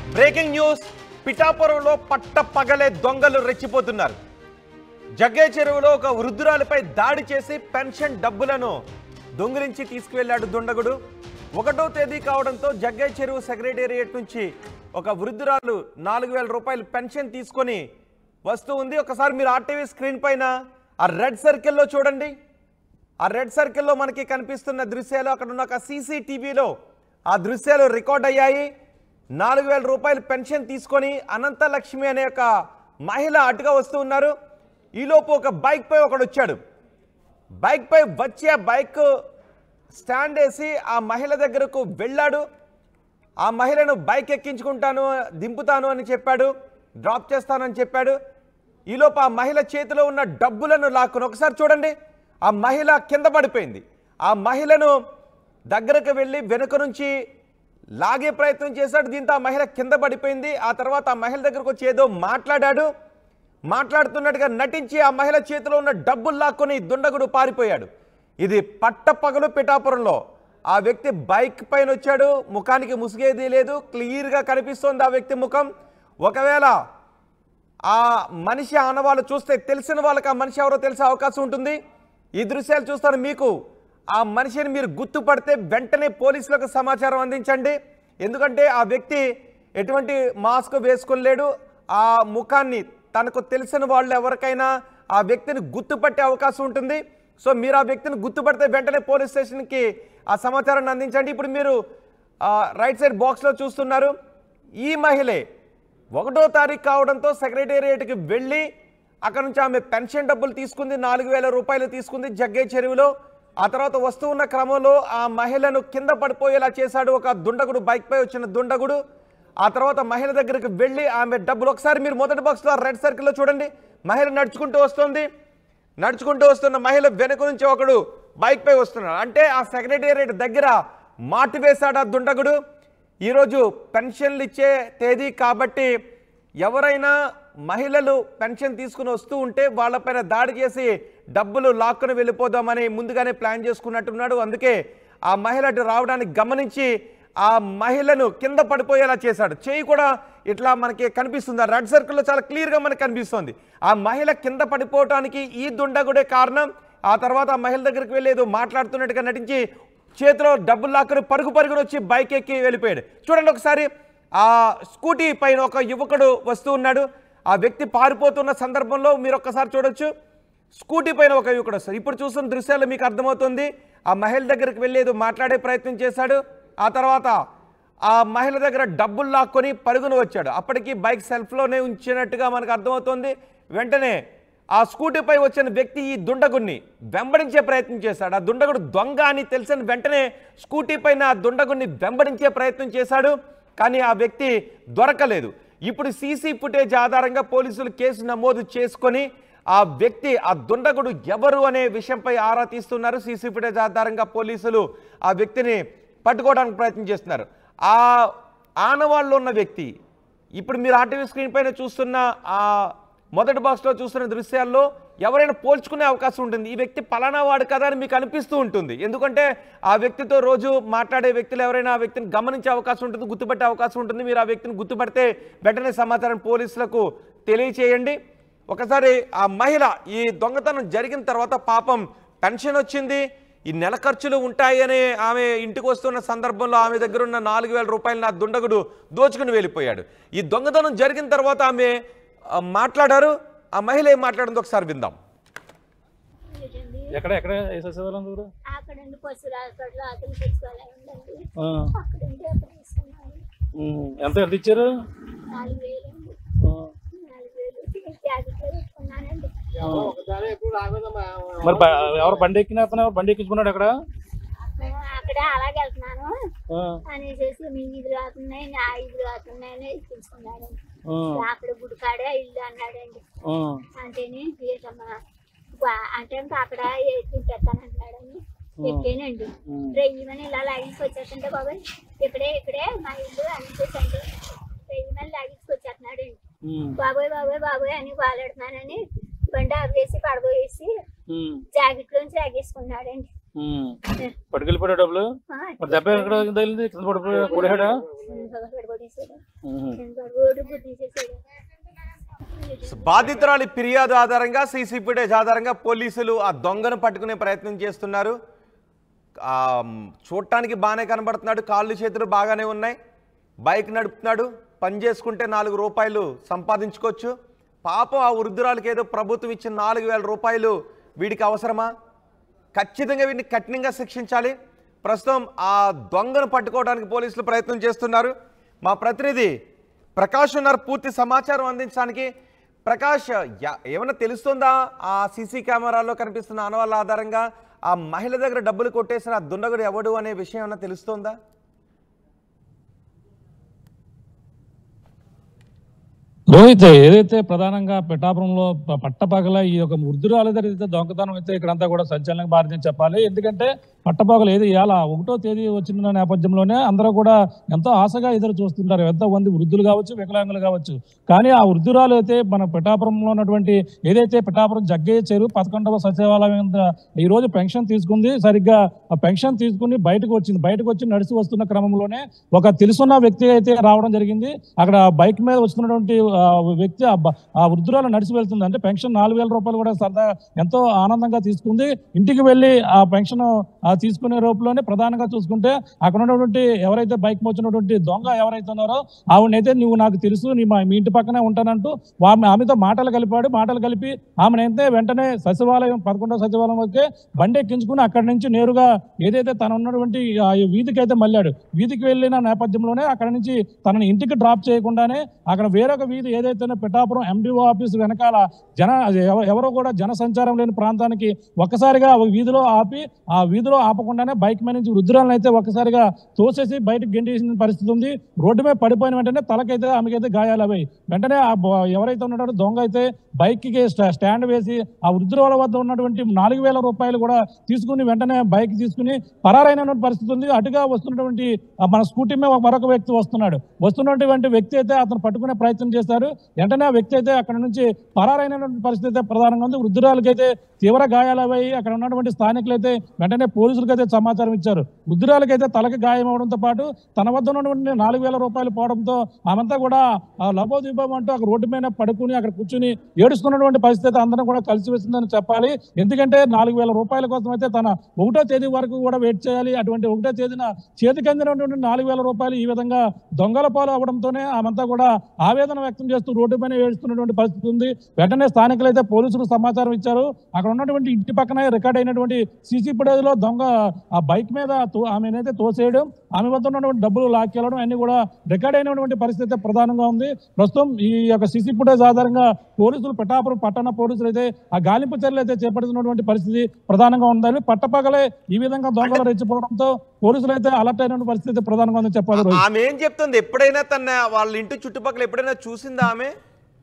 Breaking news పిఠాపురంలో పట్ట పగలే దొంగలు రెచ్చిపోతున్నారు జగ్గే చెరువులో ఒక వృద్ధురాలిపై దాడి చేసి పెన్షన్ డబ్బులను దొంగిలించి తీసుకువెళ్లాడు దుండగుడు ఒకటో తేదీ కావడంతో జగ్గే చెరువు సెక్రటేరియట్ నుంచి ఒక వృద్ధురాలు నాలుగు వేల రూపాయలు పెన్షన్ తీసుకొని వస్తూ ఉంది ఒకసారి మీరు ఆర్టీవీ స్క్రీన్ పైన ఆ రెడ్ సర్కిల్లో చూడండి ఆ రెడ్ సర్కిల్లో మనకి కనిపిస్తున్న దృశ్యాలు అక్కడ ఉన్న ఒక సీసీటీవీలో ఆ దృశ్యాలు రికార్డ్ అయ్యాయి నాలుగు వేల రూపాయలు పెన్షన్ తీసుకొని అనంత లక్ష్మి అనే ఒక మహిళ అటుగా వస్తూ ఉన్నారు ఈలోపు ఒక బైక్ పై ఒకడు వచ్చాడు బైక్ పై వచ్చి ఆ బైక్ స్టాండ్ వేసి ఆ మహిళ దగ్గరకు వెళ్ళాడు ఆ మహిళను బైక్ ఎక్కించుకుంటాను దింపుతాను అని చెప్పాడు డ్రాప్ చేస్తానని చెప్పాడు ఈలోపు ఆ మహిళ చేతిలో ఉన్న డబ్బులను లాక్కుని ఒకసారి చూడండి ఆ మహిళ కింద పడిపోయింది ఆ మహిళను దగ్గరకు వెళ్ళి వెనుక నుంచి లాగే ప్రయత్నం చేశాడు దీంతో ఆ మహిళ కింద పడిపోయింది ఆ తర్వాత ఆ మహిళ దగ్గరకు వచ్చి ఏదో మాట్లాడాడు మాట్లాడుతున్నట్టుగా నటించి ఆ మహిళ చేతిలో ఉన్న డబ్బులు లాక్కొని దుండగుడు పారిపోయాడు ఇది పట్టపగలు పిఠాపురంలో ఆ వ్యక్తి బైక్ పైన వచ్చాడు ముఖానికి ముసుగేది లేదు క్లియర్గా కనిపిస్తోంది ఆ వ్యక్తి ముఖం ఒకవేళ ఆ మనిషి ఆనవాళ్ళు చూస్తే తెలిసిన వాళ్ళకి ఆ మనిషి ఎవరో తెలిసే అవకాశం ఉంటుంది ఈ దృశ్యాలు చూస్తాను మీకు ఆ మనిషిని మీరు గుర్తుపడితే వెంటనే పోలీసులకు సమాచారం అందించండి ఎందుకంటే ఆ వ్యక్తి ఎటువంటి మాస్క్ వేసుకోలేడు ఆ ముఖాన్ని తనకు తెలిసిన వాళ్ళు ఎవరికైనా ఆ వ్యక్తిని గుర్తుపట్టే అవకాశం ఉంటుంది సో మీరు ఆ వ్యక్తిని గుర్తుపడితే వెంటనే పోలీస్ స్టేషన్కి ఆ సమాచారాన్ని అందించండి ఇప్పుడు మీరు ఆ, రైట్ సైడ్ బాక్స్లో చూస్తున్నారు ఈ మహిళే ఒకటో తారీఖు కావడంతో సెక్రటేరియట్కి వెళ్ళి అక్కడ నుంచి ఆమె పెన్షన్ డబ్బులు తీసుకుంది నాలుగు వేల రూపాయలు తీసుకుంది జగ్గే చెరువులో ఆ తర్వాత వస్తూ ఉన్న క్రమంలో ఆ మహిళను కింద పడిపోయేలా చేశాడు ఒక దుండగుడు బైక్ పై వచ్చిన దుండగుడు ఆ తర్వాత మహిళ దగ్గరికి వెళ్ళి ఆమె డబ్బులు ఒకసారి మీరు మొదటి బాక్స్లో రెడ్ సర్కిల్లో చూడండి మహిళ నడుచుకుంటూ వస్తుంది నడుచుకుంటూ వస్తున్న మహిళ వెనుక నుంచి ఒకడు బైక్ పై వస్తున్నాడు అంటే ఆ సెక్రటేరియట్ దగ్గర మాటు వేశాడు ఆ దుండగుడు ఈరోజు పెన్షన్లు ఇచ్చే తేదీ కాబట్టి ఎవరైనా మహిళలు పెన్షన్ తీసుకుని వస్తూ ఉంటే వాళ్ళపైన దాడి చేసి డబ్బులు లాక్కుని వెళ్ళిపోదామని ముందుగానే ప్లాన్ చేసుకున్నట్టున్నాడు అందుకే ఆ మహిళ అటు రావడానికి గమనించి ఆ మహిళను కింద పడిపోయేలా చేశాడు చేయి కూడా ఇట్లా మనకి కనిపిస్తుంది ఆ రెడ్ సర్కిల్లో చాలా క్లియర్గా మనకి కనిపిస్తుంది ఆ మహిళ కింద పడిపోవటానికి ఈ దుండగుడే కారణం ఆ తర్వాత ఆ మహిళ దగ్గరికి వెళ్ళి ఏదో మాట్లాడుతున్నట్టుగా నటించి చేతిలో డబ్బులు లాక్కుని పరుగు పరుగున వచ్చి బైక్ ఎక్కి వెళ్ళిపోయాడు చూడండి ఒకసారి ఆ స్కూటీ పైన ఒక యువకుడు వస్తూ ఉన్నాడు ఆ వ్యక్తి పారిపోతున్న సందర్భంలో మీరు ఒక్కసారి చూడొచ్చు స్కూటీ పైన ఒక యువకుడు వస్తాడు ఇప్పుడు చూస్తున్న దృశ్యాలు మీకు అర్థమవుతుంది ఆ మహిళ దగ్గరికి వెళ్ళి ఏదో మాట్లాడే ప్రయత్నం చేశాడు ఆ తర్వాత ఆ మహిళ దగ్గర డబ్బులు లాక్కొని పరుగున వచ్చాడు అప్పటికి బైక్ సెల్ఫ్లోనే ఉంచినట్టుగా మనకు అర్థమవుతుంది వెంటనే ఆ స్కూటీపై వచ్చిన వ్యక్తి ఈ దుండగుడిని వెంబడించే ప్రయత్నం చేశాడు ఆ దుండగుడు దొంగ అని తెలిసిన వెంటనే స్కూటీ పైన ఆ దుండగుడిని వెంబడించే ప్రయత్నం చేశాడు కానీ ఆ వ్యక్తి దొరకలేదు ఇప్పుడు సీసీ ఫుటేజ్ ఆధారంగా పోలీసులు కేసు నమోదు చేసుకొని ఆ వ్యక్తి ఆ దుండగుడు ఎవరు అనే విషయంపై ఆరా తీస్తున్నారు సీసీ ఫుటేజ్ ఆధారంగా పోలీసులు ఆ వ్యక్తిని పట్టుకోవడానికి ప్రయత్నం చేస్తున్నారు ఆ ఆనవాళ్ళు ఉన్న వ్యక్తి ఇప్పుడు మీరు ఆర్టీవీ స్క్రీన్ పైన చూస్తున్న ఆ మొదటి బాక్స్లో చూస్తున్న దృశ్యాల్లో ఎవరైనా పోల్చుకునే అవకాశం ఉంటుంది ఈ వ్యక్తి పలానా వాడు కదా అని మీకు అనిపిస్తూ ఉంటుంది ఎందుకంటే ఆ వ్యక్తితో రోజు మాట్లాడే వ్యక్తులు ఎవరైనా ఆ వ్యక్తిని గమనించే అవకాశం ఉంటుంది గుర్తుపట్టే అవకాశం ఉంటుంది మీరు ఆ వ్యక్తిని గుర్తుపడితే వెంటనే సమాచారం పోలీసులకు తెలియచేయండి ఒకసారి ఆ మహిళ ఈ దొంగతనం జరిగిన తర్వాత పాపం పెన్షన్ వచ్చింది ఈ నెల ఖర్చులు ఉంటాయి అని ఆమె ఇంటికి వస్తున్న సందర్భంలో ఆమె దగ్గర ఉన్న నాలుగు వేల రూపాయలు నా దుండగుడు దోచుకుని వెళ్ళిపోయాడు ఈ దొంగతనం జరిగిన తర్వాత ఆమె ఆ, మాట్లాడారు ఆ మహిళ ఏం మాట్లాడిందో ఒకసారి విందాం ఏంటండి? ఎక్కడ ఎక్కడ వేసేసేవాళ్ళం దూరం అక్కడండి పశువుల హాస్పిటల్ అతను తెచ్చుకోలే ఉండండి ఆ, అక్కడండి అక్కడ తీసుకున్నాను ఉమ్, ఎంత ఎంత ఇచ్చారు నాలుగు వేలండి ఆ, నాలుగు వేలు జాకెట్లో పెట్టుకున్నానండి మరి బ- ఎవరు బండి ఎక్కిన అతను ఎవరు బండి ఎక్కించుకున్నాడు అక్కడ ఆ, అక్కడ అలాగే వెళ్తున్నాను ఆ, అనేసి మీ ఇల్లు రాతున్నాయి నా ఇల్లు రాతున్నాయి అని తీసుకున్నాడండి ఆ, అక్కడ గుడికాడే ఇల్లు అన్నాడండి ఆ, అంటేనే ఏంటమ్మా వా- అంటే ఇంకా అక్కడ తింటాను అంటున్నాడండి ఎక్కానండి రెయ్యమని ఇలా లాగించుకొచ్చేస్తుంటే బాబాయ్ ఇక్కడే ఇక్కడే మా ఇల్లు అనిపించండి రెయ్యమని లాగించుకొచ్చేస్తున్నాడండి ఉమ్, బాబోయ్ బాబోయ్ బాబోయ్ అని బాలాడుతున్నానని బండి ఆపేసి పడబోయేసి ఉమ్, జాకెట్లోంచి లాగేసుకున్నాడండి ఉమ్. పట్టుకెళ్ళిపోయా డబ్బులు ఆ, మరి దెబ్బ ఎక్కడ తగిలింది కింద పడిపోయా కొడేడా పగలు పడేసాడు. ఉమ్. ఇంకా రోడ్డు గుద్దేసేసాడు. బాధితురాలి ఫిర్యాదు ఆధారంగా సీసీ ఫుటేజ్ ఆధారంగా పోలీసులు ఆ దొంగను పట్టుకునే ప్రయత్నం చేస్తున్నారు ఆ, చూడటానికి బాగానే కనబడుతున్నాడు కాళ్ళు చేతులు బాగానే ఉన్నాయి బైక్ నడుపుతున్నాడు పని చేసుకుంటే నాలుగు రూపాయలు సంపాదించుకోవచ్చు పాపం ఆ వృద్ధురాలకి ఏదో ప్రభుత్వం ఇచ్చిన నాలుగు వేల రూపాయలు వీడికి అవసరమా ఖచ్చితంగా వీడిని కఠినంగా శిక్షించాలి ప్రస్తుతం ఆ దొంగను పట్టుకోవడానికి పోలీసులు ప్రయత్నం చేస్తున్నారు మా ప్రతినిధి ప్రకాష్ ఉన్నారు పూర్తి సమాచారం అందించడానికి ప్రకాష్ యా- ఏమన్నా తెలుస్తుందా ఆ సీసీ కెమెరాలో కనిపిస్తున్న ఆనవాళ్ళ ఆధారంగా ఆ మహిళ దగ్గర డబ్బులు కొట్టేసిన ఆ దుండగుడు ఎవడు అనే విషయం ఏమన్నా తెలుస్తోందా రోహిత్ ఏదైతే ప్రధానంగా పిఠాపురంలో ప- పట్టపగల ఈ యొక్క వృద్ధురాల అయితే దొంగతనం అయితే ఇక్కడంతా కూడా సంచలనంగా మారిందని చెప్పాలి ఎందుకంటే పట్టపగలు ఏది ఇవాళ ఒకటో తేదీ వచ్చిన నేపథ్యంలోనే అందరూ కూడా ఎంతో ఆశగా ఎదురు చూస్తుంటారు ఎంతో మంది వృద్ధులు కావచ్చు వికలాంగులు కావచ్చు కానీ ఆ వృద్ధురాలు అయితే మన పిఠాపురంలో ఉన్నటువంటి ఏదైతే పిఠాపురం జగ్గయ్య చెరువు పదకొండవ సచివాలయం ద- ఈ రోజు పెన్షన్ తీసుకుంది సరిగ్గా ఆ పెన్షన్ తీసుకుని బయటకు వచ్చింది బయటకు వచ్చి నడిచి వస్తున్న క్రమంలోనే ఒక తెలుసున్న వ్యక్తి అయితే రావడం జరిగింది అక్కడ బైక్ మీద వస్తున్నటువంటి ఆ, వ్యక్తి ఆ బ- ఆ వృద్ధురాలు నడిచి వెళ్తుంది అంటే పెన్షన్ నాలుగు వేల రూపాయలు కూడా సరదా ఎంతో ఆనందంగా తీసుకుంది ఇంటికి వెళ్ళి ఆ పెన్షన్ ఆ తీసుకునే రూపంలోనే ప్రధానంగా చూసుకుంటే అక్కడ ఉన్నటువంటి ఎవరైతే బైక్ వచ్చినటువంటి దొంగ ఎవరైతే ఉన్నారో ఆవిడనైతే నువ్వు నాకు తెలుసు నీ మా మీ ఇంటి పక్కనే ఉంటానంటూ ఆమె ఆమెతో మాటలు కలిపాడు మాటలు కలిపి ఆమెనైతే వెంటనే సచివాలయం పదకొండవ సచివాలయం వస్తే బండి ఎక్కించుకుని అక్కడి నుంచి నేరుగా ఏదైతే తను ఉన్నటువంటి ఆ వీధికి అయితే మళ్ళాడు వీధికి వెళ్ళిన నేపథ్యంలోనే అక్కడ నుంచి తనని ఇంటికి డ్రాప్ చేయకుండానే అక్కడ వేరొక వీధి ఏదైతే పిఠాపురం ఎండిఓ ఆఫీస్ వెనకాల జన ఎవ- ఎవరో కూడా జన సంచారం లేని ప్రాంతానికి ఒక్కసారిగా ఒక వీధిలో ఆపి ఆ వీధిలో ఆపకుండానే బైక్ మీద నుంచి వృద్ధురాలను అయితే ఒక్కసారిగా తోసేసి బయటకు గెంటేసిన పరిస్థితి ఉంది రోడ్డు మీద పడిపోయిన వెంటనే తలకైతే ఆమెకైతే గాయాలు అవి వెంటనే ఆ బ- ఎవరైతే ఉన్నాడో దొంగ అయితే బైక్ కి స్టా- స్టాండ్ వేసి ఆ వృద్ధురాల వద్ద ఉన్నటువంటి నాలుగు వేల రూపాయలు కూడా తీసుకుని వెంటనే బైక్ తీసుకుని పరారైన పరిస్థితి ఉంది అటుగా వస్తున్నటువంటి ఆ మన స్కూటీ మీద మరొక వ్యక్తి వస్తున్నాడు వస్తున్నటువంటి వ్యక్తి అయితే అతను పట్టుకునే ప్రయత్నం చేశారు వెంటనే ఆ వ్యక్తి అయితే అక్కడ నుంచి పరారైనటువంటి పరిస్థితి అయితే ప్రధానంగా ఉంది వృద్ధురాలకైతే తీవ్ర గాయాలయ్యాయి అక్కడ ఉన్నటువంటి స్థానికులు అయితే వెంటనే పోలీసులకు అయితే సమాచారం ఇచ్చారు వృద్ధురాలకైతే తలకి గాయం అవడంతో పాటు తన వద్ద ఉన్నటువంటి నాలుగు వేల రూపాయలు పోవడంతో ఆమెంతా కూడా ఆ లభోదీపం అంటూ అక్కడ రోడ్డు మీద పడుకుని అక్కడ కూర్చుని ఏడుస్తున్నటువంటి పరిస్థితి అందరం కూడా కలిసి వచ్చిందని చెప్పాలి ఎందుకంటే నాలుగు వేల రూపాయల కోసం అయితే తన ఒకటో తేదీ వరకు కూడా వెయిట్ చేయాలి అటువంటి ఒకటో తేదీన చేతికి అందినటువంటి నాలుగు వేల రూపాయలు ఈ విధంగా దొంగల పాలు అవడంతోనే ఆమెంతా కూడా ఆవేదన వ్యక్తం చేస్తూ రోడ్డు పైన ఏడుస్తున్నటువంటి పరిస్థితి ఉంది వెంటనే స్థానికులు అయితే పోలీసులు సమాచారం ఇచ్చారు అక్కడ ఉన్నటువంటి ఇంటి పక్కనే రికార్డ్ అయినటువంటి సీసీ ఫుటేజ్ లో దొంగ ఆ బైక్ మీద తో- ఆమెనైతే తోసేయడం ఆమె వద్ద ఉన్నటువంటి డబ్బులు లాక్కెళ్ళడం అన్ని కూడా రికార్డ్ అయినటువంటి పరిస్థితి అయితే ప్రధానంగా ఉంది ప్రస్తుతం ఈ యొక్క సీసీ ఫుటేజ్ ఆధారంగా పోలీసులు పిఠాపురం పట్టణ పోలీసులు అయితే ఆ గాలింపు చర్యలు అయితే చేపడుతున్నటువంటి పరిస్థితి ప్రధానంగా ఉందని పట్టపగలే ఈ విధంగా దొంగలు రెచ్చిపోవడంతో పోలీసులు అయితే అలర్ట్ అయిన పరిస్థితి అయితే ప్రధానంగా ఉందని చెప్పాలి రోహిత్. ఆమె ఏం చెప్తుంది ఎప్పుడైనా తన వాళ్ళ ఇంటి చుట్టుపక్కల ఎప్పుడైనా చూసిందా ఆమె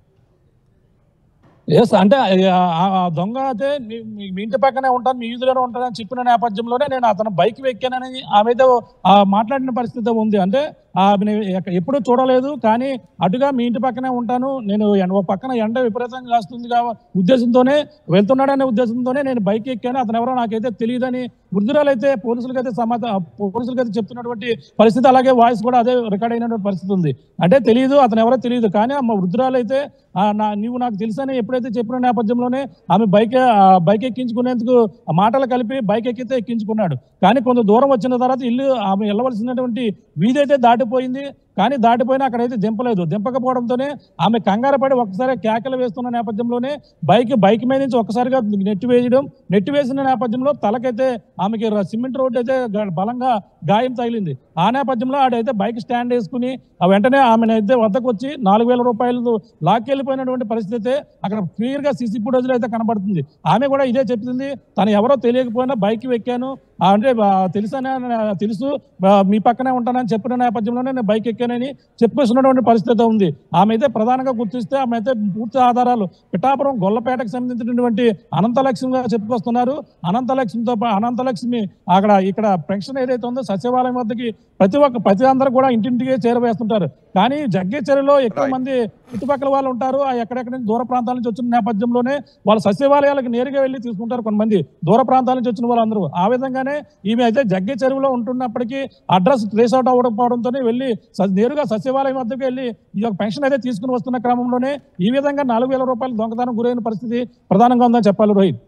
ఎస్ అంటే ఆ- ఆ ఆ దొంగ అయితే మీ- మీ- మీ ఇంటి పక్కనే ఉంటాను మీ వీధిలోనే ఉంటానని చెప్పిన నేపథ్యంలోనే నేను అతను బైక్ ఎక్కానని ఆమె అయితే ఆ మాట్లాడిన పరిస్థితి ఉంది అంటే ఆమెను ఎక్క- ఎప్పుడూ చూడలేదు కానీ అటుగా మీ ఇంటి పక్కనే ఉంటాను నేను ఎన్- ఓ పక్కన ఎండ విపరీతంగా కాస్తుంది కా ఉద్దేశంతోనే వెళ్తున్నాడనే ఉద్దేశంతోనే నేను బైక్ ఎక్కాను అతను ఎవరో నాకైతే తెలియదని వృద్ధురాలు అయితే పోలీసులకు అయితే సమాధానం పోలీసులకు అయితే చెప్తున్నటువంటి పరిస్థితి అలాగే వాయిస్ కూడా అదే రికార్డ్ అయినటువంటి పరిస్థితి ఉంది అంటే తెలియదు అతను ఎవరో తెలియదు కానీ ఆ మా వృద్ధురాలు అయితే ఆ, నా నీవు నాకు తెలుసని ఎప్పుడైతే చెప్పిన నేపథ్యంలోనే ఆమె బైక్ ఆ, బైక్ ఎక్కించుకునేందుకు ఆ మాటలు కలిపి బైక్ ఎక్కితే ఎక్కించుకున్నాడు కానీ కొంత దూరం వచ్చిన తర్వాత ఇల్లు ఆమె వెళ్ళవలసినటువంటి వీధి అయితే దాటిపోయింది కానీ దాటిపోయినా అక్కడైతే దింపలేదు దింపకపోవడంతోనే ఆమె కంగారు పడి ఒక్కసారి కేకలు వేస్తున్న నేపథ్యంలోనే బైక్ బైక్ మీద నుంచి ఒక్కసారిగా నెట్టి వేయడం నెట్టి వేసిన నేపథ్యంలో తలకైతే ఆమెకి ర- సిమెంట్ రోడ్డు అయితే గ- బలంగా గాయం తగిలింది ఆ నేపథ్యంలో ఆడైతే బైక్ స్టాండ్ వేసుకుని ఆ వెంటనే ఆమెను అయితే వద్దకు వచ్చి నాలుగు వేల రూపాయలు లాక్కెళ్ళిపోయినటువంటి పరిస్థితి అయితే అక్కడ క్లియర్ గా సీసీ ఫుటేజ్లో అయితే కనబడుతుంది ఆమె కూడా ఇదే చెప్తుంది తను ఎవరో తెలియకపోయినా బైక్ ఎక్కాను ఆ, అంటే ఆ, తెలుసనే ఆ, తెలుసు ఆ, మీ పక్కనే ఉంటానని చెప్పిన నేపథ్యంలోనే నేను బైక్ ఎక్కానని చెప్పేస్తున్నటువంటి పరిస్థితి ఉంది ఆమె అయితే ప్రధానంగా గుర్తిస్తే ఆమె అయితే పూర్తి ఆధారాలు పిఠాపురం గొల్లపేటకు సంబంధించినటువంటి అనంతలక్ష్మిగా చెప్పుకొస్తున్నారు అనంతలక్ష్మితో పా- అనంతలక్ష్మి అక్కడ ఇక్కడ పెన్షన్ ఏదైతే ఉందో సచివాలయం వద్దకి ప్రతి ఒక్క ప్రతి అందరూ కూడా ఇంటింటికి చేరవేస్తుంటారు కానీ జగ్గేచర్యలో ఎక్కువ Right. మంది చుట్టుపక్కల వాళ్ళు ఉంటారు ఆ ఎక్కడెక్కడ నుంచి దూర ప్రాంతాల నుంచి వచ్చిన నేపథ్యంలోనే వాళ్ళ సచివాలయాలకు నేరుగా వెళ్ళి తీసుకుంటారు కొంతమంది దూర ప్రాంతాల నుంచి వచ్చిన వాళ్ళందరూ ఆ విధంగానే ఈమె అయితే జగ్గే చెరువులో ఉంటున్నప్పటికీ అడ్రస్ ట్రేస్ అవుట్ అవ్వకపోవడంతో వెళ్ళి స- నేరుగా సచివాలయం వద్దకు వెళ్ళి ఈ యొక్క పెన్షన్ అయితే తీసుకుని వస్తున్న క్రమంలోనే ఈ విధంగా నాలుగు వేల రూపాయలు దొంగతనం గురైన పరిస్థితి ప్రధానంగా ఉందని చెప్పాలి రోహిత్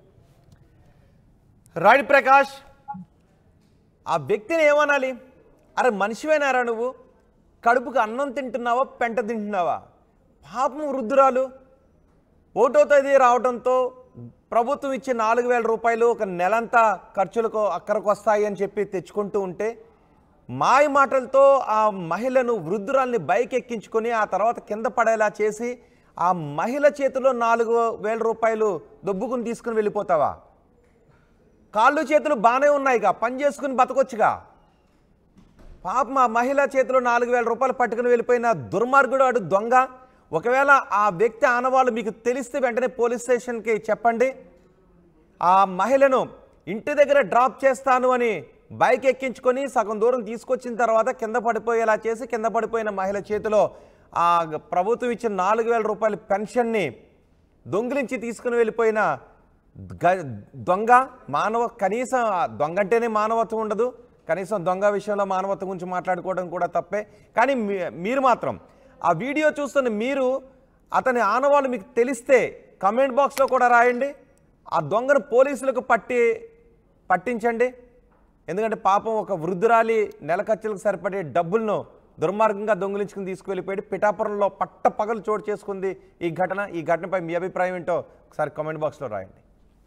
రాడి ప్రకాష్ ఆ వ్యక్తిని ఏమనాలి అరే మనిషివేనారా నువ్వు కడుపుకి అన్నం తింటున్నావా పెంట తింటున్నావా పాపం వృద్ధురాలు ఒకటో తేదీ రావడంతో ప్రభుత్వం ఇచ్చే నాలుగు వేల రూపాయలు ఒక నెలంతా ఖర్చులకు అక్కడికి వస్తాయి అని చెప్పి తెచ్చుకుంటూ ఉంటే మాయ మాటలతో ఆ మహిళను వృద్ధురాల్ని బైక్ ఎక్కించుకొని ఆ తర్వాత కింద పడేలా చేసి ఆ మహిళ చేతిలో నాలుగు వేల రూపాయలు దొబ్బుకుని తీసుకుని వెళ్ళిపోతావా కాళ్ళు చేతులు బాగానే ఉన్నాయిగా పని చేసుకుని బతకొచ్చుగా పాపం ఆ మహిళ చేతిలో నాలుగు వేల రూపాయలు పట్టుకుని వెళ్ళిపోయిన దుర్మార్గుడు అడు దొంగ ఒకవేళ ఆ వ్యక్తి ఆనవాళ్ళు మీకు తెలిస్తే వెంటనే పోలీస్ స్టేషన్కి చెప్పండి ఆ మహిళను ఇంటి దగ్గర డ్రాప్ చేస్తాను అని బైక్ ఎక్కించుకొని సగం దూరం తీసుకొచ్చిన తర్వాత కింద పడిపోయేలా చేసి కింద పడిపోయిన మహిళ చేతిలో ఆ ప్రభుత్వం ఇచ్చిన నాలుగు వేల రూపాయల పెన్షన్ని దొంగిలించి తీసుకుని వెళ్ళిపోయిన గ- దొంగ మానవ కనీసం ఆ దొంగ అంటేనే మానవత్వం ఉండదు కనీసం దొంగ విషయంలో మానవత్వం గురించి మాట్లాడుకోవడం కూడా తప్పే కానీ మీ- మీరు మాత్రం ఆ వీడియో చూస్తున్న మీరు అతని ఆనవాళ్ళు మీకు తెలిస్తే కమెంట్ బాక్స్లో కూడా రాయండి ఆ దొంగను పోలీసులకు పట్టి పట్టించండి ఎందుకంటే పాపం ఒక వృద్ధురాలి నెల ఖర్చులకు సరిపడే డబ్బులను దుర్మార్గంగా దొంగిలించుకుని తీసుకువెళ్ళిపోయి పిఠాపురంలో పట్ట పగలు చోటు చేసుకుంది ఈ ఘటన ఈ ఘటనపై మీ అభిప్రాయం ఏంటో ఒకసారి కామెంట్ బాక్స్లో రాయండి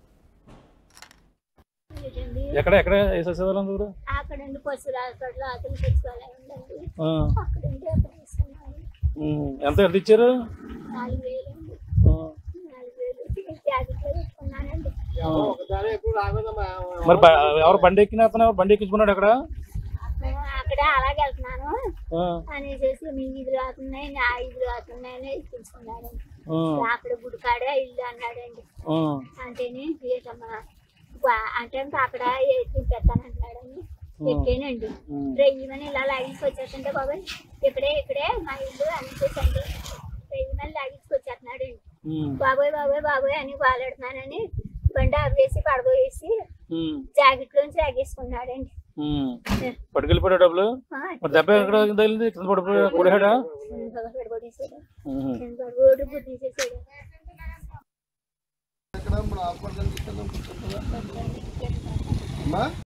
ఏంటండి ఎక్కడ ఎక్కడ ఏ సచివాలయం దగ్గర అక్కడ నుండి పశువుల హాస్పిటల్ అతను తెచ్చుకోవాలి ఉందండి ఆ, అక్కడ నుండి అక్కడ తీసుకున్నాను ఉమ్, ఎంత ఎంత ఇచ్చారు నాలుగు వేలు అండి ఆ, నాలుగు వేలు జాకెట్లో పెట్టుకున్నానండి మరి బ- ఎవరు బండి ఎక్కిన అతను ఎవరు బండి ఎక్కించుకున్నాడు అక్కడ అక్కడ అలాగే వెళ్తున్నాను ఆ, అనేసి మీ ఇల్లు రాతున్నాయి నా ఇల్లు రాతున్నాయి అని ఎక్కించుకున్నాడండి ఆ, అక్కడ గుడికాడే ఇల్లు అన్నాడండి ఆ, అంటేనే ఏంటమ్మా వా- అంటే అక్కడ దింపెత్తానంటున్నాడండి ఎక్కానండి రెయ్యమని ఇలా లాగించుకు వచ్చేస్తుంటే బాబాయ్ ఇక్కడే ఇక్కడే మా ఇల్లు అనేసేసండి రెయ్యమని లాగించుకొచ్చేస్తున్నాడండి ఉమ్, బాబోయ్ బాబోయ్ బాబోయ్ అని బాలాడుతున్నానని బండి ఆపేసి పడబోయేసి ఉమ్, జాకెట్ లోంచి లాగేసుకున్నాడండి ఉమ్. పట్టుకెళ్ళిపోయాడు డబ్బులు ఆ, మరి దెబ్బ ఎక్కడ తగిలింది కింద పడిపోయా కొడిహాడా పడబోయేసాడు ఉమ్. రోడ్డు బుద్ధిసేసాడు ఇక్కడ మన హాస్పిటల్ తీసుకెళ్దాం అమ్మా